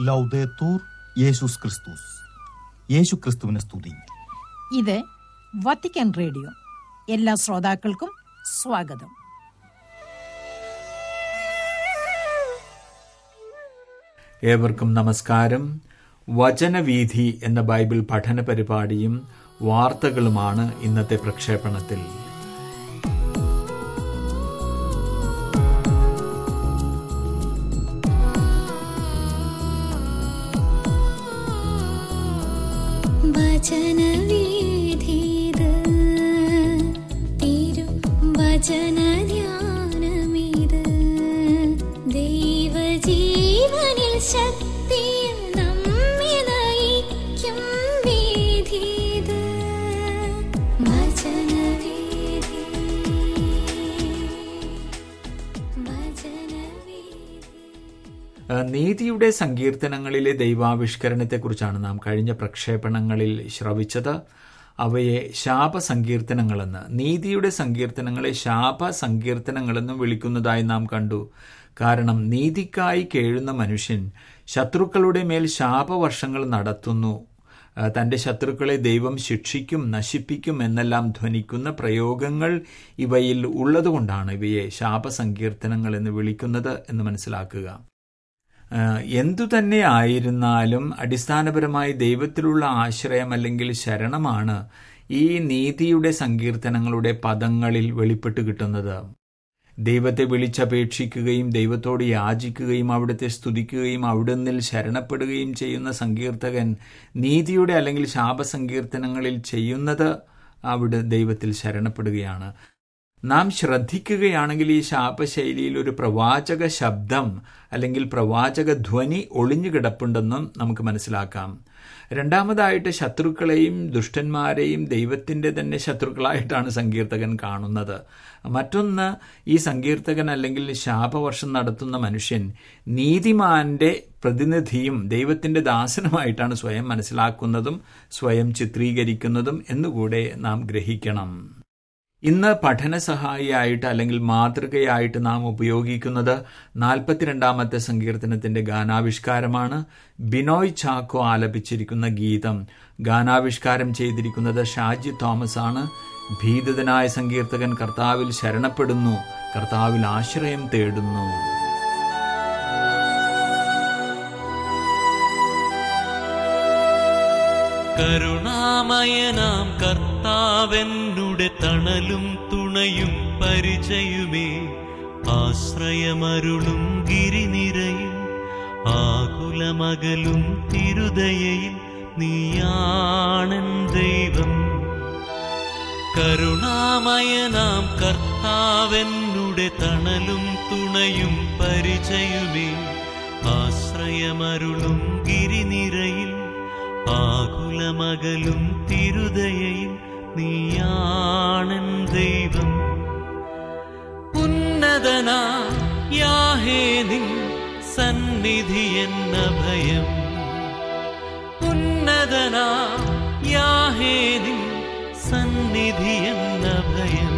ലൗദേത്തൂർ യേശുസ് ക്രിസ്തുസ് യേശു ക്രിസ്തുവിനെ സ്തുതി ഇത് വത്തിക്കാൻ റേഡിയോ എല്ലാ ശ്രോതാക്കൾക്കും സ്വാഗതം ഏവർക്കും നമസ്കാരം വചനവീഥി എന്ന ബൈബിൾ പഠന പരിപാടിയും വാർത്തകളുമാണ് ഇന്നത്തെ പ്രക്ഷേപണത്തിൽ വചനവീഥിത് തിരു വചനധ്യാനമിത് ദൈവജീവനിൽ ശക്തിയ നമ്മെ നയിക്കും വീഥിത് വചനവീഥി വചനവീഥി ഏഹ് നീതിയുടെ സങ്കീർത്തനങ്ങളിലെ ദൈവാവിഷ്കരണത്തെക്കുറിച്ചാണ് നാം കഴിഞ്ഞ പ്രക്ഷേപണങ്ങളിൽ ശ്രവിച്ചത് അവയെ ശാപ സങ്കീർത്തനങ്ങളെന്ന് നീതിയുടെ സങ്കീർത്തനങ്ങളെ ശാപ സങ്കീർത്തനങ്ങളെന്നും വിളിക്കുന്നതായി നാം കണ്ടു കാരണം നീതിക്കായി കേഴുന്ന മനുഷ്യൻ ശത്രുക്കളുടെ മേൽ ശാപവർഷങ്ങൾ നടത്തുന്നു ആ, തന്റെ ശത്രുക്കളെ ദൈവം ശിക്ഷിക്കും നശിപ്പിക്കും എന്നെല്ലാം ധ്വനിക്കുന്ന പ്രയോഗങ്ങൾ ഇവയിൽ ഉള്ളതുകൊണ്ടാണ് ഇവയെ ശാപസങ്കീർത്തനങ്ങൾ എന്ന് വിളിക്കുന്നത് എന്ന് മനസ്സിലാക്കുക ആ, എന്തു തന്നെ ആയിരുന്നാലും അടിസ്ഥാനപരമായി ദൈവത്തിലുള്ള ആശ്രയം അല്ലെങ്കിൽ ശരണമാണ് ഈ നീതിയുടെ സങ്കീർത്തനങ്ങളുടെ പദങ്ങളിൽ വെളിപ്പെട്ട് കിട്ടുന്നത് ദൈവത്തെ വിളിച്ചപേക്ഷിക്കുകയും ദൈവത്തോട് യാചിക്കുകയും അവിടുത്തെ സ്തുതിക്കുകയും അവിടുന്നിൽ ശരണപ്പെടുകയും ചെയ്യുന്ന സങ്കീർത്തകൻ നീതിയുടെ അല്ലെങ്കിൽ ശാപസങ്കീർത്തനങ്ങളിൽ ചെയ്യുന്നത് അവിടെ ദൈവത്തിൽ ശരണപ്പെടുകയാണ് നാം ശ്രദ്ധിക്കുകയാണെങ്കിൽ ഈ ശാപശൈലിയിൽ ഒരു പ്രവാചക ശബ്ദം അല്ലെങ്കിൽ പ്രവാചക ധ്വനി ഒളിഞ്ഞു കിടപ്പുണ്ടെന്നും നമുക്ക് മനസ്സിലാക്കാം രണ്ടാമതായിട്ട് ശത്രുക്കളെയും ദുഷ്ടന്മാരെയും ദൈവത്തിൻ്റെ തന്നെ ശത്രുക്കളായിട്ടാണ് സങ്കീർത്തകൻ കാണുന്നത് മറ്റൊന്ന് ഈ സങ്കീർത്തകൻ അല്ലെങ്കിൽ ശാപവർഷം നടത്തുന്ന മനുഷ്യൻ നീതിമാന്റെ പ്രതിനിധിയും ദൈവത്തിൻ്റെ ദാസനുമായിട്ടാണ് സ്വയം മനസ്സിലാക്കുന്നതും സ്വയം ചിത്രീകരിക്കുന്നതും എന്നുകൂടെ നാം ഗ്രഹിക്കണം ഇന്ന് പഠന സഹായിയായിട്ട് അല്ലെങ്കിൽ മാതൃകയായിട്ട് നാം ഉപയോഗിക്കുന്നത് നാൽപ്പത്തിരണ്ടാമത്തെ സങ്കീർത്തനത്തിന്റെ ഗാനാവിഷ്കാരമാണ് ബിനോയ് ചാക്കോ ആലപിച്ചിരിക്കുന്ന ഗീതം ഗാനാവിഷ്കാരം ചെയ്തിരിക്കുന്നത് ഷാജി തോമസ് ആണ് ഭീതിതനായ സങ്കീർത്തകൻ കർത്താവിൽ ശരണപ്പെടുന്നു കർത്താവിൽ ആശ്രയം തേടുന്നു കരുണാമയനാം കർത്താവെന്നുടെ തണലും തുണയും പരിചയുമേ ആശ്രയമരുളും ഗിരിനിരയിൽ ആകുലമകലും തിരുതയയിൽ നീയാണൻ ദൈവം കരുണാമയനാം കർത്താവെന്നുടെ തണലും തുണയും പരിചയുമേ ആശ്രയമരുളും ഗിരിനിരയിൽ ആകുലമകലും തിരുതയയിൽ നീയാണൻ ദൈവം ഉന്നതനാ യാഹേ നിൻ സന്നിധി എന്ന ഭയം ഉന്നതനാ യാഹേ നിൻ സന്നിധി എന്ന ഭയം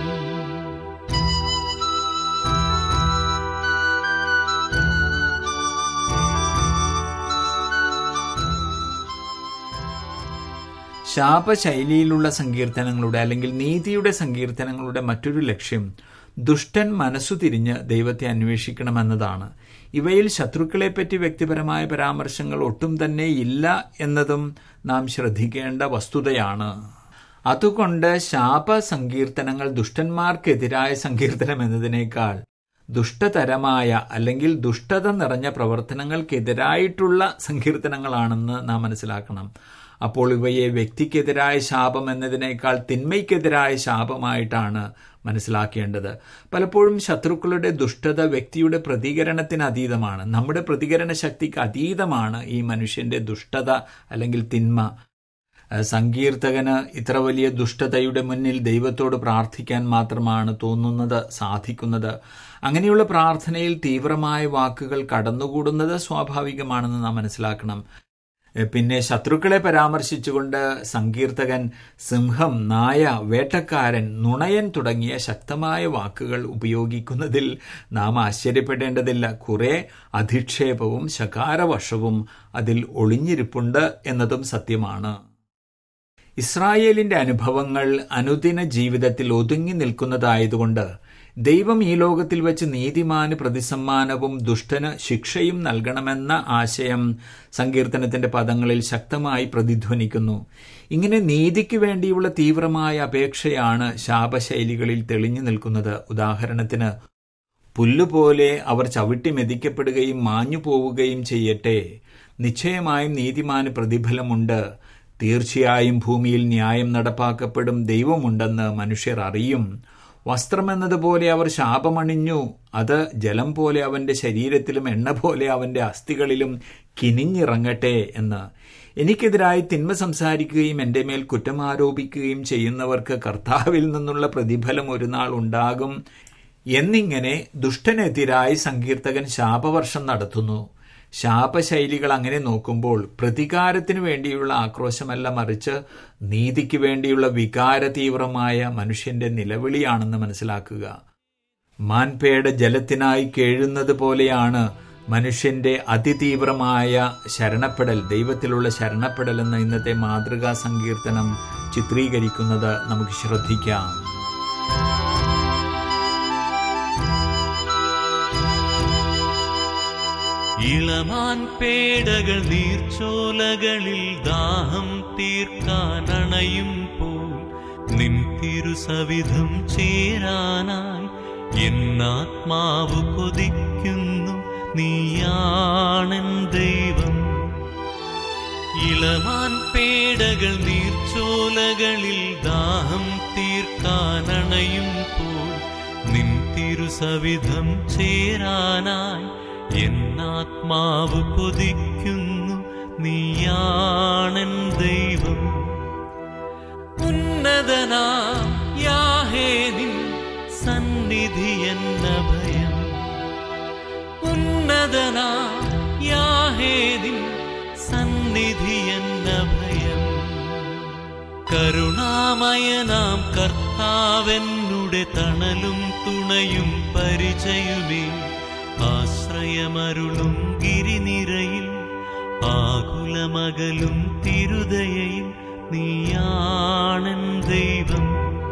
ശാപശൈലിയിലുള്ള സങ്കീർത്തനങ്ങളുടെ അല്ലെങ്കിൽ നീതിയുടെ സങ്കീർത്തനങ്ങളുടെ മറ്റൊരു ലക്ഷ്യം ദുഷ്ടൻ മനസ്സു തിരിഞ്ഞ് ദൈവത്തെ അന്വേഷിക്കണമെന്നതാണ് ഇവയിൽ ശത്രുക്കളെപ്പറ്റി വ്യക്തിപരമായ പരാമർശങ്ങൾ ഒട്ടും തന്നെ ഇല്ല എന്നതും നാം ശ്രദ്ധിക്കേണ്ട വസ്തുതയാണ് അതുകൊണ്ട് ശാപ സങ്കീർത്തനങ്ങൾ ദുഷ്ടന്മാർക്കെതിരായ സങ്കീർത്തനം എന്നതിനേക്കാൾ ദുഷ്ടതരമായ അല്ലെങ്കിൽ ദുഷ്ടത നിറഞ്ഞ പ്രവർത്തനങ്ങൾക്കെതിരായിട്ടുള്ള സങ്കീർത്തനങ്ങളാണെന്ന് നാം മനസ്സിലാക്കണം അപ്പോൾ ഇവയെ വ്യക്തിക്കെതിരായ ശാപം എന്നതിനേക്കാൾ തിന്മയ്ക്കെതിരായ ശാപമായിട്ടാണ് മനസ്സിലാക്കേണ്ടത് പലപ്പോഴും ശത്രുക്കളുടെ ദുഷ്ടത വ്യക്തിയുടെ പ്രതികരണത്തിന് അതീതമാണ് നമ്മുടെ പ്രതികരണ ശക്തിക്ക് അതീതമാണ് ഈ മനുഷ്യന്റെ ദുഷ്ടത അല്ലെങ്കിൽ തിന്മ സങ്കീർത്തകന് ഇത്ര വലിയ ദുഷ്ടതയുടെ മുന്നിൽ ദൈവത്തോട് പ്രാർത്ഥിക്കാൻ മാത്രമാണ് തോന്നുന്നത് സാധിക്കുന്നത് അങ്ങനെയുള്ള പ്രാർത്ഥനയിൽ തീവ്രമായ വാക്കുകൾ കടന്നുകൂടുന്നത് സ്വാഭാവികമാണെന്ന് നാം മനസ്സിലാക്കണം എ, പിന്നെ ശത്രുക്കളെ പരാമർശിച്ചുകൊണ്ട് സങ്കീർത്തകൻ സിംഹം നായ വേട്ടക്കാരൻ നുണയൻ തുടങ്ങിയ ശക്തമായ വാക്കുകൾ ഉപയോഗിക്കുന്നതിൽ നാം ആശ്ചര്യപ്പെടേണ്ടതില്ല കുറെ അധിക്ഷേപവും ശകാരവശവും അതിൽ ഒളിഞ്ഞിരിപ്പുണ്ട് എന്നതും സത്യമാണ് ഇസ്രായേലിന്റെ അനുഭവങ്ങൾ അനുദിന ജീവിതത്തിൽ ഒതുങ്ങി നിൽക്കുന്നതായതുകൊണ്ട് ദൈവം ഈ ലോകത്തിൽ വെച്ച് നീതിമാന് പ്രതിസമ്മാനവും ദുഷ്ടന് ശിക്ഷയും നൽകണമെന്ന ആശയം സങ്കീർത്തനത്തിന്റെ പദങ്ങളിൽ ശക്തമായി പ്രതിധ്വനിക്കുന്നു ഇങ്ങനെ നീതിക്ക് വേണ്ടിയുള്ള തീവ്രമായ അപേക്ഷയാണ് ശാപശൈലികളിൽ തെളിഞ്ഞു നിൽക്കുന്നത് ഉദാഹരണത്തിന് പുല്ലുപോലെ അവർ ചവിട്ടി മെതിക്കപ്പെടുകയും മാഞ്ഞു പോവുകയും ചെയ്യട്ടെ നിശ്ചയമായും നീതിമാന് പ്രതിഫലമുണ്ട് തീർച്ചയായും ഭൂമിയിൽ ന്യായം നടപ്പാക്കപ്പെടും ദൈവമുണ്ടെന്ന് മനുഷ്യർ അറിയും വസ്ത്രമെന്നതുപോലെ അവർ ശാപമണിഞ്ഞു അത് ജലം പോലെ അവന്റെ ശരീരത്തിലും എണ്ണ പോലെ അവന്റെ അസ്ഥികളിലും കിനിഞ്ഞിറങ്ങട്ടെ എന്ന് എനിക്കെതിരായി തിന്മ സംസാരിക്കുകയും എൻ്റെ മേൽ കുറ്റം ആരോപിക്കുകയും ചെയ്യുന്നവർക്ക് കർത്താവിൽ നിന്നുള്ള പ്രതിഫലം ഒരു നാൾ ഉണ്ടാകും എന്നിങ്ങനെ ദുഷ്ടനെതിരായി സങ്കീർത്തകൻ ശാപവർഷം നടത്തുന്നു ശാപശൈലികൾ അങ്ങനെ നോക്കുമ്പോൾ പ്രതികാരത്തിനു വേണ്ടിയുള്ള ആക്രോശമല്ല മറിച്ച് നീതിക്ക് വേണ്ടിയുള്ള വികാര തീവ്രമായ മനുഷ്യന്റെ നിലവിളിയാണെന്ന് മനസ്സിലാക്കുക മാൻപേട ജലത്തിനായി കേഴുന്നത് പോലെയാണ് മനുഷ്യന്റെ അതിതീവ്രമായ ശരണപ്പെടൽ ദൈവത്തിലുള്ള ശരണപ്പെടൽ എന്ന ഇന്നത്തെ മാതൃകാ സങ്കീർത്തനം ചിത്രീകരിക്കുന്നത് നമുക്ക് ശ്രദ്ധിക്കാം ഇളമാൻ പേടകൾ നീർച്ചോലകളിൽ ദാഹം തീർക്കാൻ അണയുമ്പോൾ നിൻ തിരുസവിധം ചേരാനായി എന്നാത്മാവ് കൊതിക്കുന്നു നീയാണെൻ ദൈവം ഇളമാൻ പേടകൾ നീർച്ചോലകളിൽ ദാഹം തീർക്കാൻ അണയുമ്പോൾ നിൻ തിരുസവിധം ചേരാനായി എന്നാത്മാവ് കൊതിക്കുന്നു നീയാണെൻ ദൈവം ഉന്നതനാ യാഹേനിൻ സന്നിധി എന്ന ഭയം ഉന്നതനാ യാഹേനിൻ സന്നിധി എന്ന ഭയം കരുണാമയനാം കർത്താവെന്നുടെ തണലും തുണയും പരിചയുമേ ആശ്രയമരുളും ഗിരിനിരയിൽ ആകുലമകലും തിരുതയയിൽ നീയാണൻ ദൈവം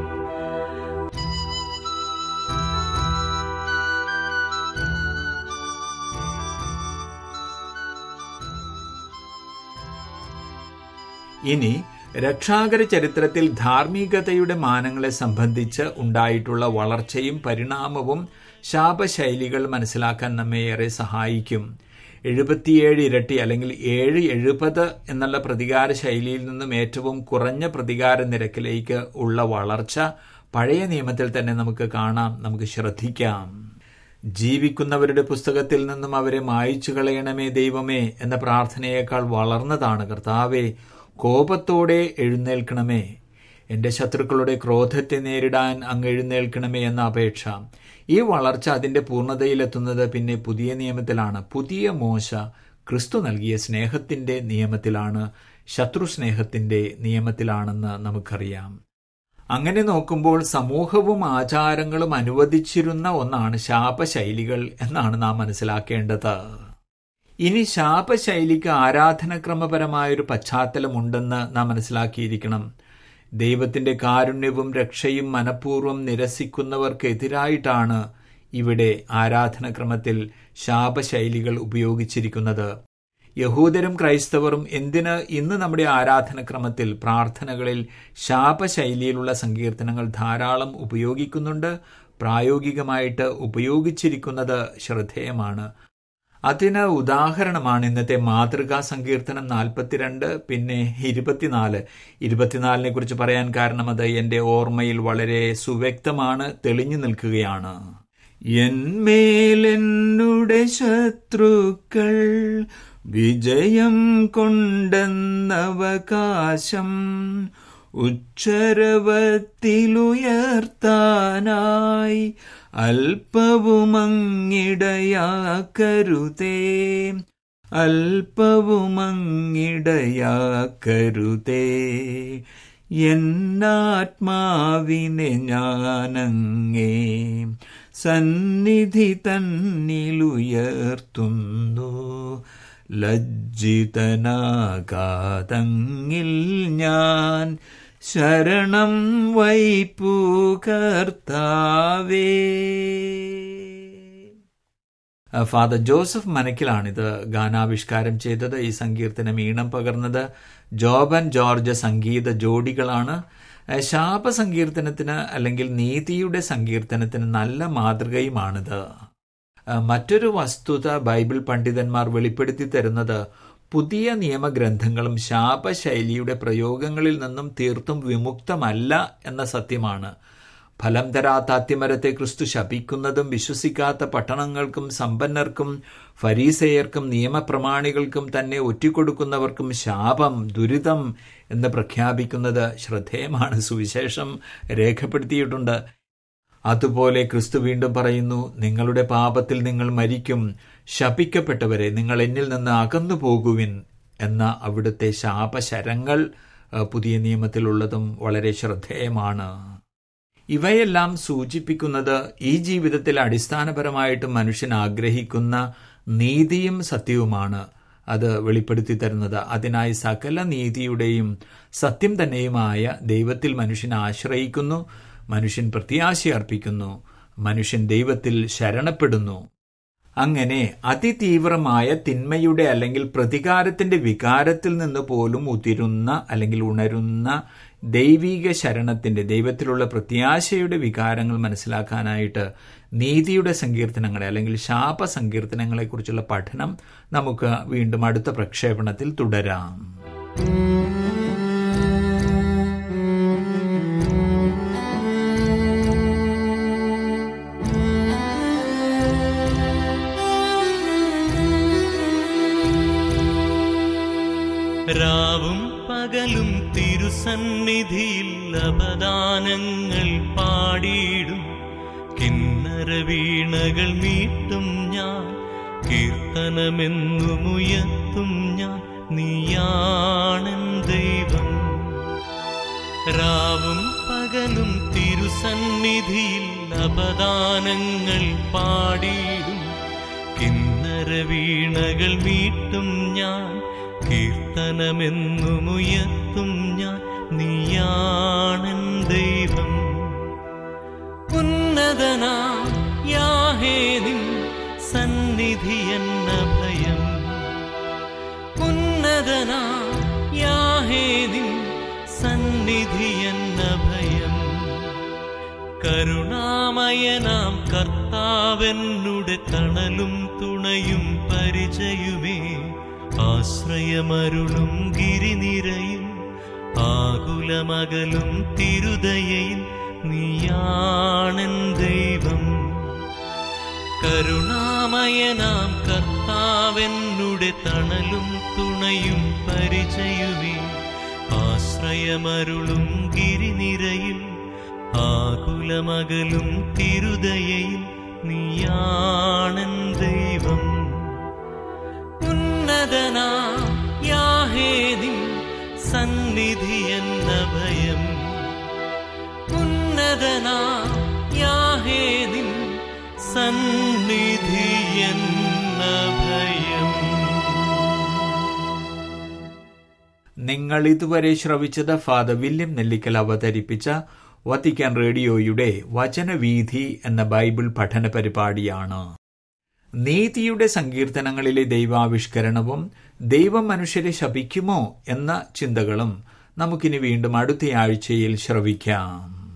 ഇനി രക്ഷാകര ചരിത്രത്തിൽ ധാർമ്മികതയുടെ മാനങ്ങളെ സംബന്ധിച്ച് ഉണ്ടായിട്ടുള്ള വളർച്ചയും പരിണാമവും ശാപശൈലികൾ മനസ്സിലാക്കാൻ നമ്മെ ഏറെ സഹായിക്കും എഴുപത്തിയേഴ് ഇരട്ടി അല്ലെങ്കിൽ ഏഴ് എഴുപത് എന്നുള്ള പ്രതികാര ശൈലിയിൽ നിന്നും ഏറ്റവും കുറഞ്ഞ പ്രതികാര നിരക്കിലേക്ക് ഉള്ള വളർച്ച പഴയ നിയമത്തിൽ തന്നെ നമുക്ക് കാണാം നമുക്ക് ശ്രദ്ധിക്കാം ജീവിക്കുന്നവരുടെ പുസ്തകത്തിൽ നിന്നും അവരെ മായിച്ചു കളയണമേ ദൈവമേ എന്ന പ്രാർത്ഥനയേക്കാൾ വളർന്നതാണ് കർത്താവെ കോപത്തോടെ എഴുന്നേൽക്കണമേ എന്റെ ശത്രുക്കളുടെ ക്രോധത്തെ നേരിടാൻ അങ്ങ് എഴുന്നേൽക്കണമേ എന്ന അപേക്ഷ ഈ വളർച്ച അതിന്റെ പൂർണ്ണതയിലെത്തുന്നത് പിന്നെ പുതിയ നിയമത്തിലാണ് പുതിയ മോശ ക്രിസ്തു നൽകിയ സ്നേഹത്തിന്റെ നിയമത്തിലാണ് ശത്രു സ്നേഹത്തിന്റെ നിയമത്തിലാണെന്ന് നമുക്കറിയാം അങ്ങനെ നോക്കുമ്പോൾ സമൂഹവും ആചാരങ്ങളും അനുവദിച്ചിരുന്ന ഒന്നാണ് ശാപശൈലികൾ എന്നാണ് നാം മനസ്സിലാക്കേണ്ടത് ഇനി ശാപശൈലിക്ക് ആരാധനക്രമപരമായൊരു പശ്ചാത്തലമുണ്ടെന്ന് നാം മനസ്സിലാക്കിയിരിക്കണം ദൈവത്തിന്റെ കാരുണ്യവും രക്ഷയും മനഃപൂർവ്വം നിരസിക്കുന്നവർക്കെതിരായിട്ടാണ് ഇവിടെ ആരാധനക്രമത്തിൽ ശാപശൈലികൾ ഉപയോഗിച്ചിരിക്കുന്നത് യഹൂദരും ക്രൈസ്തവരും എന്തിന് ഇന്ന് നമ്മുടെ ആരാധനക്രമത്തിൽ പ്രാർത്ഥനകളിൽ ശാപശൈലിയിലുള്ള സങ്കീർത്തനങ്ങൾ ധാരാളം ഉപയോഗിക്കുന്നുണ്ട് പ്രായോഗികമായിട്ട് ഉപയോഗിച്ചിരിക്കുന്നത് ശ്രദ്ധേയമാണ് അതിന് ഉദാഹരണമാണ് ഇന്നത്തെ മാതൃകാ സങ്കീർത്തനം നാൽപ്പത്തിരണ്ട് പിന്നെ ഇരുപത്തിനാല് ഇരുപത്തിനാലിനെ കുറിച്ച് പറയാൻ കാരണം അത് എൻ്റെ ഓർമ്മയിൽ വളരെ സുവ്യക്തമാണ് തെളിഞ്ഞു നിൽക്കുകയാണ് എന്മേലെന്നുടെ ശത്രുക്കൾ വിജയം കൊണ്ടെന്നവകാശം ഉച്ചരവത്തിലുയർത്താനായി അല്പവുമങ്ങിടയാക്കരുതേ അല്പവുമങ്ങിടയാക്കരുതേ എന്നാത്മാവിനെ ഞാനങ്ങേ സന്നിധി തന്നിലുയർത്തുന്നു ലജ്ജിതനാകാതങ്ങിൽ ഞാൻ ശരണം വൈപ്പു കർത്താവേ ഫാദർ ജോസഫ് മനക്കിലാണിത് ഗാനാവിഷ്കാരം ചെയ്തത് ഈ സങ്കീർത്തനം ഈണം പകർന്നത് ജോബൻ ജോർജ് സംഗീത ജോഡികളാണ് ശാപ സങ്കീർത്തനത്തിന് അല്ലെങ്കിൽ നീതിയുടെ സങ്കീർത്തനത്തിന് നല്ല മാതൃകയുമാണിത് മറ്റൊരു വസ്തുത ബൈബിൾ പണ്ഡിതന്മാർ വെളിപ്പെടുത്തി തരുന്നത് പുതിയ നിയമഗ്രന്ഥങ്ങളും ശാപശൈലിയുടെ പ്രയോഗങ്ങളിൽ നിന്നും തീർത്തും വിമുക്തമല്ല എന്ന സത്യമാണ് ഫലം തരാത്ത അത്തിമരത്തെ ക്രിസ്തു ശപിക്കുന്നതും വിശ്വസിക്കാത്ത പട്ടണങ്ങൾക്കും സമ്പന്നർക്കും ഫരീസയർക്കും നിയമപ്രമാണികൾക്കും തന്നെ ഒറ്റിക്കൊടുക്കുന്നവർക്കും ശാപം ദുരിതം എന്ന് പ്രഖ്യാപിക്കുന്നത് ശ്രദ്ധേയമാണ് സുവിശേഷം രേഖപ്പെടുത്തിയിട്ടുണ്ട് അതുപോലെ ക്രിസ്തു വീണ്ടും പറയുന്നു നിങ്ങളുടെ പാപത്തിൽ നിങ്ങൾ മരിക്കും ശപിക്കപ്പെട്ടവരെ നിങ്ങൾ എന്നിൽ നിന്ന് അകന്നു പോകുവിൻ എന്ന അവിടുത്തെ ശാപശരങ്ങൾ പുതിയ നിയമത്തിലുള്ളതും വളരെ ശ്രദ്ധേയമാണ് ഇവയെല്ലാം സൂചിപ്പിക്കുന്നത് ഈ ജീവിതത്തിൽ അടിസ്ഥാനപരമായിട്ട് മനുഷ്യൻ ആഗ്രഹിക്കുന്ന നീതിയും സത്യവുമാണ് അത് വെളിപ്പെടുത്തി തരുന്നത് അതിനായി സകല നീതിയുടെയും സത്യം തന്നെയുമായ ദൈവത്തിൽ മനുഷ്യൻ ആശ്രയിക്കുന്നു മനുഷ്യൻ പ്രത്യാശ അർപ്പിക്കുന്നു മനുഷ്യൻ ദൈവത്തിൽ ശരണപ്പെടുന്നു അങ്ങനെ അതിതീവ്രമായ തിന്മയുടെ അല്ലെങ്കിൽ പ്രതികാരത്തിന്റെ വികാരത്തിൽ നിന്ന് പോലും ഉതിരുന്ന അല്ലെങ്കിൽ ഉണരുന്ന ദൈവിക ശരണത്തിന്റെ ദൈവത്തിലുള്ള പ്രത്യാശയുടെ വികാരങ്ങൾ മനസ്സിലാക്കാനായിട്ട് നീതിയുടെ സങ്കീർത്തനങ്ങളെ അല്ലെങ്കിൽ ശാപ സങ്കീർത്തനങ്ങളെക്കുറിച്ചുള്ള പഠനം നമുക്ക് വീണ്ടും അടുത്ത പ്രക്ഷേപണത്തിൽ തുടരാം രാവും പകലും തിരുസന്നിധിയിൽ അപദാനങ്ങൾ പാടിയിടും കിന്നര വീണകൾ മീട്ടും ഞാൻ കീർത്തനമെന്നുമുയർത്തും ഞാൻ നീയാണൻ ദൈവം രാവും പകലും തിരുസന്നിധിയിൽ അപദാനങ്ങൾ പാടിയിടും കിന്നര വീണകൾ മീട്ടും ഞാൻ കീർത്തനമെന്നുമുയർത്തും ഞാൻ നീയാണൻ ദൈവം ഉന്നതനാ യാഹേനിൻ സന്നിധി എന്ന ഭയം ഉന്നതനാ യാഹേനിൻ സന്നിധി എന്ന ഭയം കരുണാമയനാം കർത്താവെന്നുടെ തണലും തുണയും പരിചയുമേ ആശ്രയമരുളും ഗിരിനിരയിൽ ആകുലമകലും തിരുതയയിൽ നീയാണൻ ദൈവം കരുണാമയനാം കർത്താവെന്നുടെ തണലും തുണയും പരിചയുമേ ആശ്രയമരുളും ഗിരിനിരയിൽ ആകുലമകലും തിരുതയയിൽ നീയാണൻ ദൈവം ഉന്നതനാ യാഹേനിൻ സന്നിധി എന്ന ഭയം ഉന്നതനാ യാഹേനിൻ സന്നിധി എന്ന ഭയം നിങ്ങൾ ഇതുവരെ ശ്രവിച്ചത് ഫാദർ വില്യം നെല്ലിക്കൽ അവതരിപ്പിച്ച വത്തിക്കാൻ റേഡിയോയുടെ വചനവീഥി എന്ന ബൈബിൾ പഠന പരിപാടിയാണ് നീതിയുടെ സങ്കീർത്തനങ്ങളിലെ ദൈവാവിഷ്കരണവും ദൈവം മനുഷ്യരെ ശപിക്കുമോ എന്ന ചിന്തകളും നമുക്കിനി വീണ്ടും അടുത്തയാഴ്ചയിൽ ശ്രവിക്കാം